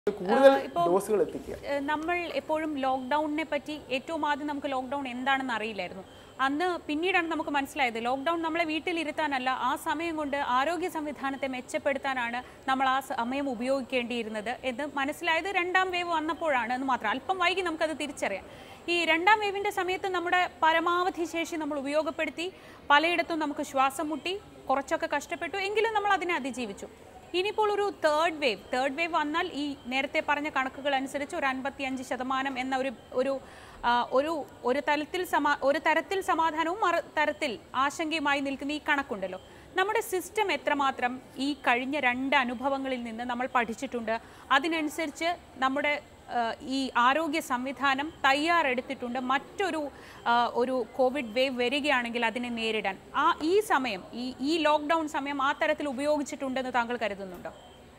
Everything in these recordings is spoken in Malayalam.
കൂടുതൽ ഇപ്പോൾ ഡോസുകൾ എത്തിക്കുക ഏഹ് നമ്മൾ എപ്പോഴും ലോക്ക്ഡൗണിനെ പറ്റി ഏറ്റവും ആദ്യം നമുക്ക് ലോക്ക്ഡൗൺ എന്താണെന്ന് അറിയില്ലായിരുന്നു അന്ന് പിന്നീടാണ് നമുക്ക് മനസ്സിലായത് ലോക്ക്ഡൗൺ നമ്മളെ വീട്ടിലിരുത്താനല്ല ആ സമയം കൊണ്ട് ആരോഗ്യ സംവിധാനത്തെ മെച്ചപ്പെടുത്താനാണ് നമ്മൾ ആ സമയം ഉപയോഗിക്കേണ്ടിയിരുന്നത് എന്ന് മനസ്സിലായത് രണ്ടാം വേവ് വന്നപ്പോഴാണ് എന്ന് മാത്രം അല്പം വൈകി നമുക്കത് തിരിച്ചറിയാം ഈ രണ്ടാം വേവിൻ്റെ സമയത്ത് നമ്മുടെ പരമാവധി ശേഷി നമ്മൾ ഉപയോഗപ്പെടുത്തി പലയിടത്തും നമുക്ക് ശ്വാസം മുട്ടി കുറച്ചൊക്കെ കഷ്ടപ്പെട്ടു എങ്കിലും നമ്മൾ അതിനെ അതിജീവിച്ചു ഇനിയിപ്പോൾ ഒരു തേർഡ് വേവ് തേർഡ് വേവ് വന്നാൽ ഈ നേരത്തെ പറഞ്ഞ കണക്കുകൾ അനുസരിച്ച് ഒരു അൻപത്തി അഞ്ച് ശതമാനം എന്ന ഒരു ഒരു ആ, ഒരു ഒരു തലത്തിൽ സമാ ഒരു തരത്തിൽ സമാധാനവും മറു തരത്തിൽ ആശങ്കയുമായി നിൽക്കുന്ന ഈ കണക്കുണ്ടല്ലോ നമ്മുടെ സിസ്റ്റം എത്രമാത്രം ഈ കഴിഞ്ഞ രണ്ട് അനുഭവങ്ങളിൽ നിന്ന് നമ്മൾ പഠിച്ചിട്ടുണ്ട് അതിനനുസരിച്ച് നമ്മുടെ ആ, ഈ ആരോഗ്യ സംവിധാനം തയ്യാറെടുത്തിട്ടുണ്ട് മറ്റൊരു ആ, ഒരു കോവിഡ് വേവ് വരികയാണെങ്കിൽ അതിനെ നേരിടാൻ ആ ഈ സമയം ഈ ഈ ലോക്ക്ഡൗൺ സമയം ആ തരത്തിൽ ഉപയോഗിച്ചിട്ടുണ്ടെന്ന് താങ്കൾ കരുതുന്നുണ്ടോ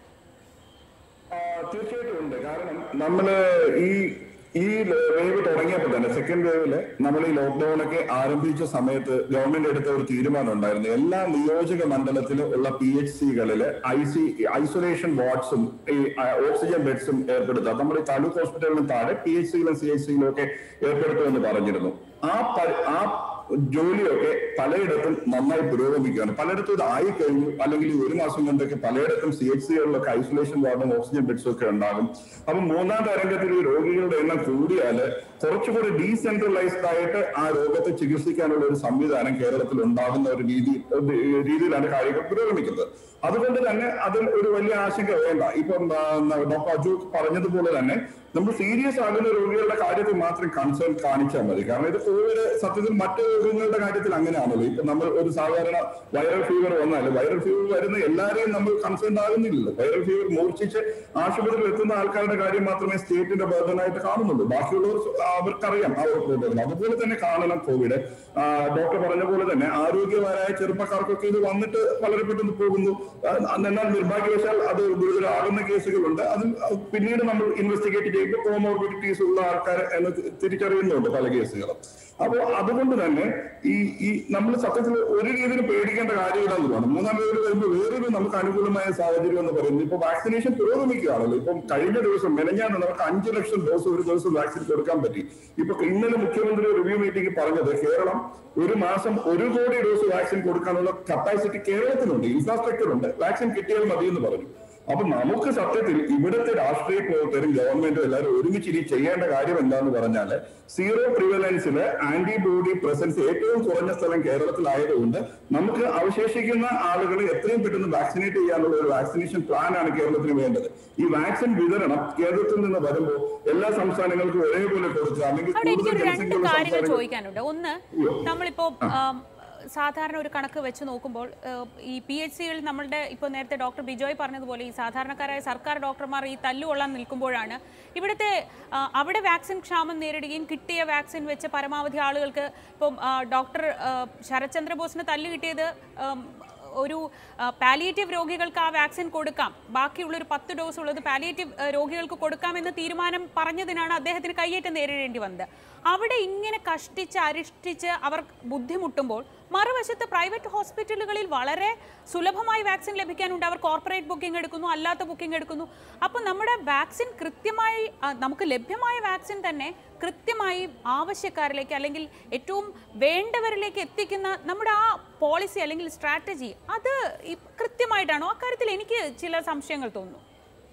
ആ, തീർച്ചയായിട്ടും ഉണ്ട് കാരണം നമ്മള് ഈ ഈ വേവ് തുടങ്ങിയപ്പോൾ തന്നെ സെക്കൻഡ് വേവില് നമ്മൾ ഈ ലോക്ക്ഡൌൺ ഒക്കെ ആരംഭിച്ച സമയത്ത് ഗവൺമെന്റ് എടുത്ത ഒരു തീരുമാനം ഉണ്ടായിരുന്നു എല്ലാ നിയോജക മണ്ഡലത്തിലും ഉള്ള പി എച്ച് സികളില് ഐ സി ഐസൊലേഷൻ വാർഡ്സും ഈ ആ, ഓക്സിജൻ ബെഡ്സും ഏർപ്പെടുത്തുക നമ്മുടെ ഈ താലൂക്ക് ഹോസ്പിറ്റലിന് താഴെ പി എച്ച് സിയിലും സി എച്ച് സിയിലും ഒക്കെ ഏർപ്പെടുത്തുമെന്ന് പറഞ്ഞിരുന്നു ആ പ- ആ ജോലിയൊക്കെ പലയിടത്തും നന്നായി പുരോഗമിക്കുകയാണ് പലയിടത്തും ഇത് ആയി കഴിഞ്ഞു അല്ലെങ്കിൽ ഈ ഒരു മാസം കൊണ്ടൊക്കെ പലയിടത്തും സി എച്ച് സികളിലൊക്കെ ഐസൊലേഷൻ വാർഡും ഓക്സിജൻ ബെഡ്സും ഒക്കെ ഉണ്ടാകും അപ്പൊ മൂന്നാം തരംഗത്തിൽ ഈ രോഗികളുടെ എണ്ണം കൂടിയാല് കുറച്ചുകൂടി ഡീസെൻട്രലൈസ്ഡ് ആയിട്ട് ആ രോഗത്തെ ചികിത്സിക്കാനുള്ള ഒരു സംവിധാനം കേരളത്തിൽ ഉണ്ടാകുന്ന ഒരു രീതി ഒരു രീതിയിലാണ് കാര്യങ്ങൾ പുരോഗമിക്കുന്നത് അതുകൊണ്ട് തന്നെ അതിൽ ഒരു വലിയ ആശങ്ക വേണ്ട ഇപ്പം ആ, ഡോക്ടർ അജു പറഞ്ഞതുപോലെ തന്നെ നമ്മൾ സീരിയസ് ആകുന്ന രോഗികളുടെ കാര്യത്തിൽ മാത്രം കൺസേൺ കാണിച്ചാൽ മതി കാരണം ഇത് കോവിഡ് സത്യത്തിൽ മറ്റു രോഗങ്ങളുടെ കാര്യത്തിൽ അങ്ങനെയാണല്ലോ ഇപ്പൊ നമ്മൾ ഒരു സാധാരണ വൈറൽ ഫീവർ വന്നാൽ വൈറൽ ഫീവർ വരുന്ന എല്ലാവരെയും നമ്മൾ കൺസേൺ ആകുന്നില്ലല്ലോ വൈറൽ ഫീവർ മൂർച്ഛിച്ച് ആശുപത്രിയിൽ എത്തുന്ന ആൾക്കാരുടെ കാര്യം മാത്രമേ സ്റ്റേറ്റിന്റെ ബർഡനായിട്ട് കാണുന്നുള്ളൂ ബാക്കിയുള്ളവർ അവർക്കറിയാം ആ ഒരു പ്രോബ്ലം അതുപോലെ തന്നെ കാണണം കോവിഡ് ആ, ഡോക്ടർ പറഞ്ഞ പോലെ തന്നെ ആരോഗ്യവാനായ ചെറുപ്പക്കാർക്കൊക്കെ ഇത് വന്നിട്ട് വളരെ പെട്ടെന്ന് പോകുന്നു ആ, എന്നാൽ നിർഭാഗ്യവശാൽ അത് ഗുരുതരമാകുന്ന കേസുകളുണ്ട് അതിൽ പിന്നീട് നമ്മൾ ഇൻവെസ്റ്റിഗേറ്റ് ചെയ്യുമ്പോൾ കോമോർബിഡിറ്റീസ് ഉള്ള ആൾക്കാർ എന്ന് തിരിച്ചറിയുന്നുണ്ട് പല കേസുകളും അപ്പോൾ അതുകൊണ്ട് തന്നെ ഈ ഈ നമ്മൾ സത്യത്തിൽ ഒരു രീതിയിൽ പേടിക്കേണ്ട കാര്യമില്ലെന്നുള്ളതാണ് മൂന്നാം വേവ് വരുമ്പോൾ വേറൊരു നമുക്ക് അനുകൂലമായ സാഹചര്യം എന്ന് പറയുന്നത് ഇപ്പൊ വാക്സിനേഷൻ പുരോഗമിക്കുകയാണല്ലോ ഇപ്പം കഴിഞ്ഞ ദിവസം മെനഞ്ഞാന്ന് നമുക്ക് അഞ്ചു ലക്ഷം ഡോസ് ഒരു ദിവസം വാക്സിൻ കൊടുക്കാൻ പറ്റി ഇപ്പൊ ഇന്നലെ മുഖ്യമന്ത്രി റിവ്യൂ മീറ്റിംഗ് പറഞ്ഞത് കേരളം ഒരു മാസം ഒരു കോടി ഡോസ് വാക്സിൻ കൊടുക്കാനുള്ള കപ്പാസിറ്റി കേരളത്തിലുണ്ട് ഇൻഫ്രാസ്ട്രക്ചർ ഉണ്ട് വാക്സിൻ കിട്ടിയാൽ മതി എന്ന് പറഞ്ഞു അപ്പൊ നമുക്ക് സത്യത്തിൽ ഇവിടുത്തെ രാഷ്ട്രീയ പ്രവർത്തകരും ഗവൺമെന്റും എല്ലാവരും ഒരുമിച്ച് ഇനി ചെയ്യേണ്ട കാര്യം എന്താന്ന് പറഞ്ഞാല് സീറോ പ്രിവലൻസില് ആന്റിബോഡി പ്രസൻസ് ഏറ്റവും കുറഞ്ഞ സ്ഥലം കേരളത്തിലായതുകൊണ്ട് നമുക്ക് അവശേഷിക്കുന്ന ആളുകളെ എത്രയും പെട്ടെന്ന് വാക്സിനേറ്റ് ചെയ്യാനുള്ള ഒരു വാക്സിനേഷൻ പ്ലാൻ ആണ് കേരളത്തിന് വേണ്ടത് ഈ വാക്സിൻ വിതരണം കേരളത്തിൽ നിന്ന് വരുമ്പോൾ എല്ലാ സംസ്ഥാനങ്ങൾക്കും ഒരേപോലെ കൊടുക്കുക അല്ലെങ്കിൽ അവിടെ കൂടുതൽ എനിക്കൊരു രണ്ട് ജനസംഖ്യയുള്ള കാര്യങ്ങൾ സംസ്ഥാനങ്ങൾ ചോദിക്കാനുണ്ട് ഒന്ന് നമ്മളിപ്പോ ആം, സാധാരണ ഒരു കണക്ക് വെച്ച് നോക്കുമ്പോൾ ഏഹ്, ഈ പി എച്ച് സികൾ നമ്മളുടെ ഇപ്പോൾ നേരത്തെ ഡോക്ടർ ബിജോയ് പറഞ്ഞതുപോലെ ഈ സാധാരണക്കാരായ സർക്കാർ ഡോക്ടർമാർ ഈ തല്ലുകൊള്ളാൻ നിൽക്കുമ്പോഴാണ് ഇവിടുത്തെ ആ, അവിടെ വാക്സിൻ ക്ഷാമം നേരിടുകയും കിട്ടിയ വാക്സിൻ വെച്ച് പരമാവധി ആളുകൾക്ക് ഇപ്പം ആ, ഡോക്ടർ ആ, ശരത്ചന്ദ്ര ബോസിന് തല്ല് കിട്ടിയത് ആം, ഒരു പാലിയേറ്റീവ് രോഗികൾക്ക് ആ വാക്സിൻ കൊടുക്കാം ബാക്കിയുള്ളൊരു പത്ത് ഡോസ് ഉള്ളത് പാലിയേറ്റീവ് രോഗികൾക്ക് കൊടുക്കാമെന്ന തീരുമാനം പറഞ്ഞതിനാണ് അദ്ദേഹത്തിന് കയ്യേറ്റം നേരിടേണ്ടി വന്നത് അവിടെ ഇങ്ങനെ കഷ്ടിച്ച് അരിഷ്ടിച്ച് അവർ ബുദ്ധിമുട്ടുമ്പോൾ മറുവശത്ത് പ്രൈവറ്റ് ഹോസ്പിറ്റലുകളിൽ വളരെ സുലഭമായി വാക്സിൻ ലഭിക്കാനുണ്ട് അവർ കോർപ്പറേറ്റ് ബുക്കിംഗ് എടുക്കുന്നു അല്ലാത്ത ബുക്കിംഗ് എടുക്കുന്നു അപ്പോൾ നമ്മുടെ വാക്സിൻ കൃത്യമായി ആ, നമുക്ക് ലഭ്യമായ വാക്സിൻ തന്നെ കൃത്യമായി ആവശ്യക്കാരിലേക്ക് അല്ലെങ്കിൽ ഏറ്റവും വേണ്ടവരിലേക്ക് എത്തിക്കുന്ന നമ്മുടെ ആ പോളിസി അല്ലെങ്കിൽ സ്ട്രാറ്റജി അത് ഈ കൃത്യമായിട്ടാണോ അക്കാര്യത്തിൽ എനിക്ക് ചില സംശയങ്ങൾ തോന്നുന്നു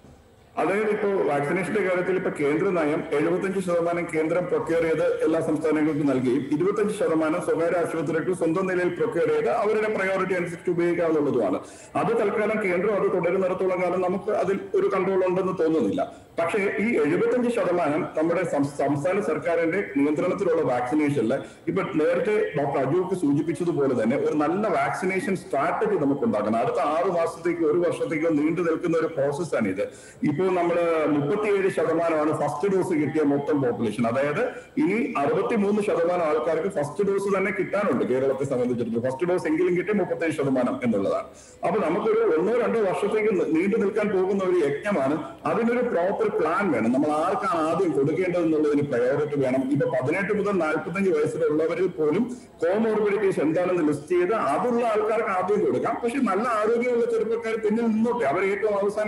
അതായത് ഇപ്പോ വാക്സിനേഷന്റെ കാര്യത്തിൽ ഇപ്പൊ കേന്ദ്ര നയം എഴുപത്തഞ്ച് ശതമാനം കേന്ദ്രം പ്രൊക്യൂർ ചെയ്ത് എല്ലാ സംസ്ഥാനങ്ങൾക്കും നൽകുകയും ഇരുപത്തഞ്ച് ശതമാനം സ്വകാര്യ ആശുപത്രികൾക്ക് സ്വന്തം നിലയിൽ പ്രൊക്യൂർ ചെയ്ത് അവരുടെ പ്രയോറിറ്റി അനുസരിച്ച് ഉപയോഗിക്കാവുന്നതുമാണ് അത് തൽക്കാലം കേന്ദ്രം അത് തുടരുന്നിടത്തോളം കാലം നമുക്ക് അതിൽ ഒരു കൺട്രോൾ ഉണ്ടെന്ന് തോന്നുന്നില്ല പക്ഷേ ഈ എഴുപത്തഞ്ച് ശതമാനം നമ്മുടെ സം- സംസ്ഥാന സർക്കാരിന്റെ നിയന്ത്രണത്തിലുള്ള വാക്സിനേഷനിൽ ഇപ്പൊ നേരത്തെ ഡോക്ടർ അജുക്ക് സൂചിപ്പിച്ചതുപോലെ തന്നെ ഒരു നല്ല വാക്സിനേഷൻ സ്ട്രാറ്റജി നമുക്ക് ഉണ്ടാക്കണം അടുത്ത ആറ് മാസത്തേക്ക് ഒരു വർഷത്തേക്കോ നീണ്ടു നിൽക്കുന്ന ഒരു പ്രോസസ്സാണ് ഇത് ഇപ്പോൾ നമ്മൾ മുപ്പത്തിയേഴ് ശതമാനമാണ് ഫസ്റ്റ് ഡോസ് കിട്ടിയ മൊത്തം പോപ്പുലേഷൻ അതായത് ഇനി അറുപത്തിമൂന്ന് ശതമാനം ആൾക്കാർക്ക് ഫസ്റ്റ് ഡോസ് തന്നെ കിട്ടാനുണ്ട് കേരളത്തെ സംബന്ധിച്ചിടത്തോളം ഫസ്റ്റ് ഡോസ് എങ്കിലും കിട്ടിയ മുപ്പത്തേഴ് ശതമാനം എന്നുള്ളതാണ് അപ്പൊ നമുക്കൊരു ഒന്നോ രണ്ടോ വർഷത്തേക്ക് നി- നീണ്ടു നിൽക്കാൻ പോകുന്ന ഒരു യജ്ഞമാണ് അതിനൊരു പ്രോപ്പർ പ്ലാൻ വേണം നമ്മൾ ആർക്കാണ് ആദ്യം കൊടുക്കേണ്ടത് എന്നുള്ളതിന് പ്രയോറിറ്റി വേണം ഇപ്പൊ പതിനെട്ട് മുതൽ നാൽപ്പത്തഞ്ച് വയസ്സിലുള്ളവരിൽ പോലും കോമോർബിഡിറ്റീസ് എന്താണെന്ന് ലിസ്റ്റ് ചെയ്ത് അതുള്ള ആൾക്കാർക്ക് ആദ്യം കൊടുക്കാം പക്ഷെ നല്ല ആരോഗ്യമുള്ള ചെറുപ്പക്കാർ പിന്നെ നിന്നോട്ടെ അവർ ഏറ്റവും അവസാനം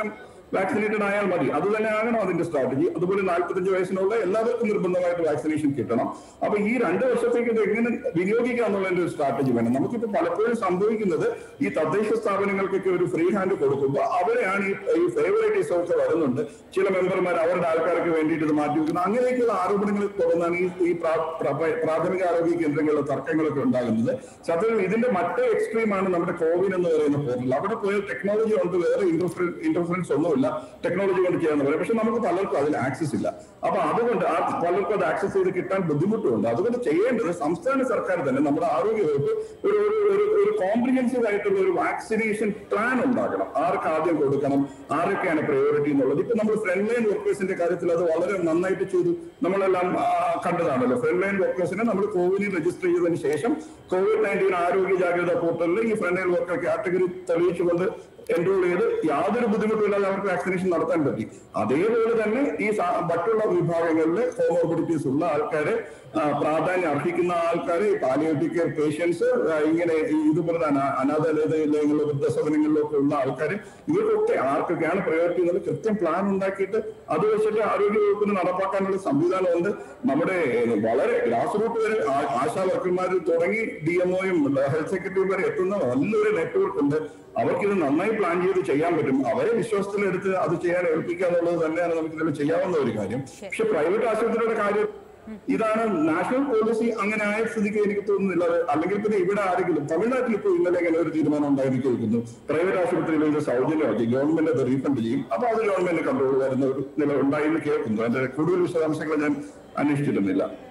വാക്സിനേറ്റഡ് ആയാൽ മതി അത് തന്നെ ആകണം അതിന്റെ സ്ട്രാറ്റജി അതുപോലെ നാൽപ്പത്തഞ്ച് വയസ്സിനുള്ള എല്ലാവർക്കും നിർബന്ധമായിട്ട് വാക്സിനേഷൻ കിട്ടണം അപ്പൊ ഈ രണ്ട് വർഷത്തേക്ക് ഇത് എങ്ങനെ വിനിയോഗിക്കുക എന്നുള്ളതിന്റെ ഒരു സ്ട്രാറ്റജി വേണം നമുക്കിപ്പോ പലപ്പോഴും സംഭവിക്കുന്നത് ഈ തദ്ദേശ സ്ഥാപനങ്ങൾക്കൊക്കെ ഒരു ഫ്രീ ഹാൻഡ് കൊടുക്കുമ്പോൾ അവരെയാണ് ഈ ഈ ഫേവറേറ്റീസ് ഒക്കെ വരുന്നുണ്ട് ചില മെമ്പർമാർ അവരുടെ ആൾക്കാർക്ക് വേണ്ടിയിട്ട് ഇത് മാറ്റി വെക്കുന്നത് അങ്ങനെയൊക്കെയുള്ള ആരോപണങ്ങൾ തുടർന്നാണ് ഈ ഈ പ്രാ- പ്രാ- പ്രാഥമിക ആരോഗ്യ കേന്ദ്രങ്ങളിലെ തർക്കങ്ങളൊക്കെ ഉണ്ടാകുന്നത് സത്യത്തിൽ ഇതിന്റെ മറ്റേ എക്സ്ട്രീമാണ് നമ്മുടെ കോവിൻ എന്ന് പറയുന്ന പോർട്ടൽ അവിടെ പോയാൽ ടെക്നോളജി കൊണ്ട് വേറെ ഇന്റർഫറൻസ് ഒന്നുമില്ല ടെക്നോളജി കൊണ്ട് ചെയ്യാന്ന് പറയും പക്ഷെ നമുക്ക് പലർക്കും അതിൽ ആക്സസ് ഇല്ല അപ്പൊ അതുകൊണ്ട് ആ പലർക്കും അത് ആക്സസ് ചെയ്ത് കിട്ടാൻ ബുദ്ധിമുട്ടുണ്ട് അതുകൊണ്ട് ചെയ്യേണ്ടത് സംസ്ഥാന സർക്കാർ തന്നെ നമ്മുടെ ആരോഗ്യ വകുപ്പ് ഒരു ഒരു ഒരു ഒരു കോംപ്രിഹെൻസീവ് ആയിട്ടുള്ള ഒരു വാക്സിനേഷൻ പ്ലാൻ ഉണ്ടാക്കണം ആർക്ക് ആദ്യം കൊടുക്കണം ആരൊക്കെയാണ് പ്രയോറിറ്റി എന്നുള്ളത് ഇപ്പൊ നമ്മൾ ഫ്രണ്ട് ലൈൻ വർക്കേഴ്സിന്റെ കാര്യത്തിൽ അത് വളരെ നന്നായിട്ട് ചെയ്തു നമ്മളെല്ലാം ആ, കണ്ടതാണല്ലോ ഫ്രണ്ട് ലൈൻ വർക്കേഴ്സിനെ നമ്മൾ കോവിഡിൽ രജിസ്റ്റർ ചെയ്തതിന് ശേഷം കോവിഡ് നയൻറ്റീൻ ആരോഗ്യ ജാഗ്രതാ പോർട്ടലിൽ ഈ ഫ്രണ്ട് ലൈൻ വർക്കർ കാറ്റഗറി തെളിയിച്ചുകൊണ്ട് എൻറോൾ ചെയ്ത് യാതൊരു ബുദ്ധിമുട്ടുമില്ലാതെ അവർക്ക് വാക്സിനേഷൻ നടത്താൻ പറ്റി അതേപോലെ തന്നെ ഈ സാ- മറ്റുള്ള വിഭാഗങ്ങളിൽ കോമോർബിഡിറ്റീസ് ഉള്ള ആൾക്കാരെ ആ, പ്രാധാന്യം അർഹിക്കുന്ന ആൾക്കാരെ പാലിയോട്ടിക് കെയർ പേഷ്യൻസ് ഇങ്ങനെ ഈ ഇതുപോലെ തന്നെ അനാഥാലയങ്ങളിലോ വൃദ്ധസദനങ്ങളിലോ ഒക്കെ ഉള്ള ആൾക്കാർ ഇവർക്കൊക്കെ ആർക്കൊക്കെയാണ് പ്രയോറിറ്റി എന്നുള്ളത് കൃത്യം പ്ലാൻ ഉണ്ടാക്കിയിട്ട് അത് വെച്ചിട്ട് ആരോഗ്യ വകുപ്പിന് നടപ്പാക്കാനുള്ള സംവിധാനമുണ്ട് നമ്മുടെ ഏഹ്, വളരെ ഗ്രാസ് റൂട്ട് വരെ ആ- ആശാ വർക്കർമാർ തുടങ്ങി ഡി എംഒയും ഹെൽത്ത് സെക്രട്ടറി വരെ എത്തുന്ന നല്ലൊരു നെറ്റ്വർക്ക് ഉണ്ട് അവർക്ക് ഇത് നന്നായി പ്ലാൻ ചെയ്ത് ചെയ്യാൻ പറ്റും അവരെ വിശ്വാസത്തിലെടുത്ത് അത് ചെയ്യാൻ ഏൽപ്പിക്കുക എന്നുള്ളത് തന്നെയാണ് നമുക്ക് ഇതിൽ ചെയ്യാവുന്ന ഒരു കാര്യം പക്ഷെ പ്രൈവറ്റ് ആശുപത്രിയുടെ കാര്യം ഇതാണ് നാഷണൽ പോളിസി അങ്ങനെ ആയ സ്ഥിതിക്ക് എനിക്ക് തോന്നുന്നില്ല അത് അല്ലെങ്കിൽ പിന്നെ ഇവിടെ ആരെങ്കിലും തമിഴ്നാട്ടിൽ ഇപ്പോൾ ഇന്നലെ ഇങ്ങനെ ഒരു തീരുമാനം ഉണ്ടായിരുന്നു കേൾക്കുന്നു പ്രൈവറ്റ് ആശുപത്രിയിൽ ഇത് സൗജന്യമാക്കി ഗവൺമെന്റ് അത് റീഫണ്ട് ചെയ്യും അപ്പൊ അത് ഗവൺമെന്റ് കൺട്രോൾ വരുന്ന ഒരു നില ഉണ്ടായി എന്ന് കേൾക്കുന്നു അതിന്റെ കൂടുതൽ വിശദാംശങ്ങൾ ഞാൻ അന്വേഷിച്ചിരുന്നില്ല